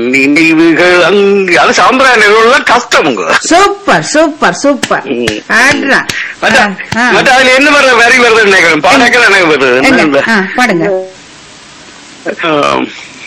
நினைவுகள் அங்கு அது சாம்பிராய நிகழ்வுலாம் கஷ்டமுங்க சூப்பர் சூப்பர் சூப்பர் ம். ஆட்ரா மற்ற ஆ, ஆ. மற்ற அதுல என்ன வர வரி வருதுன்னு நினைக்கிறேன் பாடக்கள் எனக்கு வருது எங்க? என்ன? ஆ, பாடுங்க ஆம்.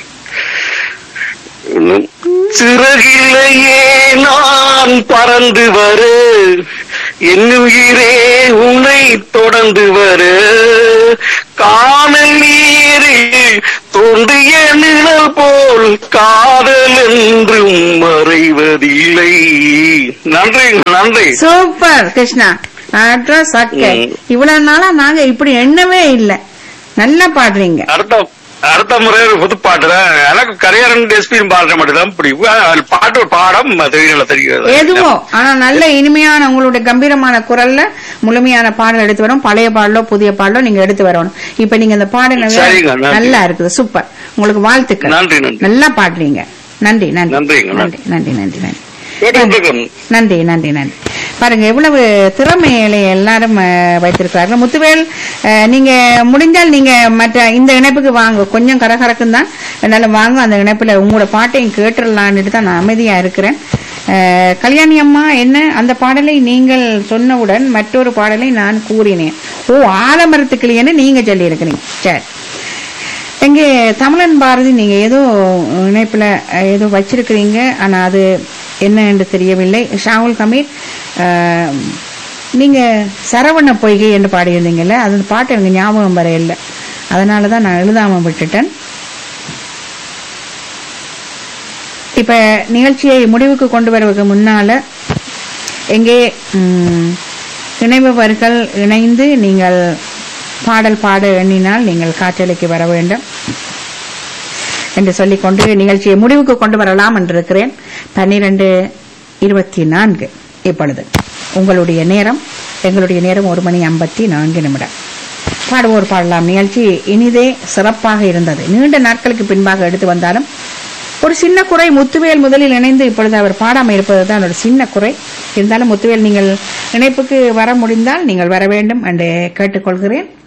இன்னும் சிறகிலேயே நான் பறந்து வர என்னுயிரே உன்னை தொடர்ந்து வர காணல் நீரில் தோன்றிய நிழல் போல் காதல் என்றும் மறைவதில்லை நன்றி நன்றி சூப்பர் கிருஷ்ணா ஆட்ரா சக்க ம். இவ்வளவு நாளா நாங்க இப்படி எண்ணவே இல்ல நல்லா பாடுறீங்க அடுத்த அடுத்த முறை ஒரு புது பாட்டு தான் எனக்கு கரையாரன் எஸ்பியும் பாடுற மட்டும் தான் பிடிக்கும் அது பாட்டு பாடம் தெரியல தெரியும் எதுவோ ஆனா நல்ல இனிமையான உங்களுடைய கம்பீரமான குரல்ல முழுமையான பாடல் எடுத்து வரும் பழைய பாடலோ புதிய பாடலோ நீங்க எடுத்து வரணும் இப்ப நீங்க இந்த பாடல் சரிங்க, நன்றி. நல்லா இருக்குது சூப்பர் உங்களுக்கு வாழ்த்துக்கள் நன்றி, நன்றி. நல்லா பாடுறீங்க நன்றி நன்றி நன்றிங்க, நன்றி நன்றி நன்றி நன்றி கேட்டுக்கொண்டிருக்கேன். நன்றி நன்றி நன்றி பாருங்க எவ்வளவு திறமைகளை எல்லாரும் அஹ், வைத்திருக்கிறார்கள் முத்துவேல் அஹ், நீங்க முடிஞ்சால் நீங்க மற்ற இந்த இணைப்புக்கு வாங்க கொஞ்சம் கரகரக்கும் தான் அதனால வாங்க அந்த இணைப்புல உங்களோட பாட்டையும் கேட்டுடலான்ட்டு தான் நான் அமைதியா இருக்கிறேன் அஹ், கல்யாணி அம்மா என்ன அந்த பாடலை நீங்கள் சொன்னவுடன் மற்றொரு பாடலை நான் கூறினேன் ஓ ஆலமரத்துக்கிளியன்னு நீங்க சொல்லி இருக்கிறீங்க சரி எங்கே தமிழன் பாரதி நீங்க ஏதோ இணைப்புல அஹ், ஏதோ வச்சிருக்கிறீங்க ஆனா அது என்ன என்று தெரியவில்லை ஷாவுல் கமீர் அஹ், நீங்க சரவண பொய்கை என்று பாடியிருந்தீங்கல்ல அது பாட்டு எனக்கு ஞாபகம் வர இல்லை அதனால தான் நான் எழுதாம விட்டுட்டேன் இப்ப நிகழ்ச்சியை முடிவுக்கு கொண்டு வருவதற்கு முன்னால எங்கே ம், இணைபவர்கள் இணைந்து நீங்கள் பாடல் பாட எண்ணினால் நீங்கள் காற்றலைக்கு வர வேண்டும் என்று சொல்லிக்கொண்டு நிகழ்ச்சியை முடிவுக்கு கொண்டு வரலாம் என்றிருக்கிறேன் பன்னிரண்டு இருபத்தி நான்கு இப்பொழுது உங்களுடைய நேரம் எங்களுடைய நேரம் ஒரு மணி ஐம்பத்தி நான்கு நிமிடம் பாடுவோர் பாடலாம் நிகழ்ச்சி இனிதே சிறப்பாக இருந்தது நீண்ட நாட்களுக்கு பின்பாக எடுத்து வந்தாலும் ஒரு சின்ன குறை முத்துவேல் முதலில் இணைந்து இப்பொழுது அவர் பாடாமல் இருப்பது தான் ஒரு சின்ன குறை இருந்தாலும் முத்துவேல் நீங்கள் இணைப்புக்கு வர முடிந்தால் நீங்கள் வர வேண்டும் என்று கேட்டுக்கொள்கிறேன்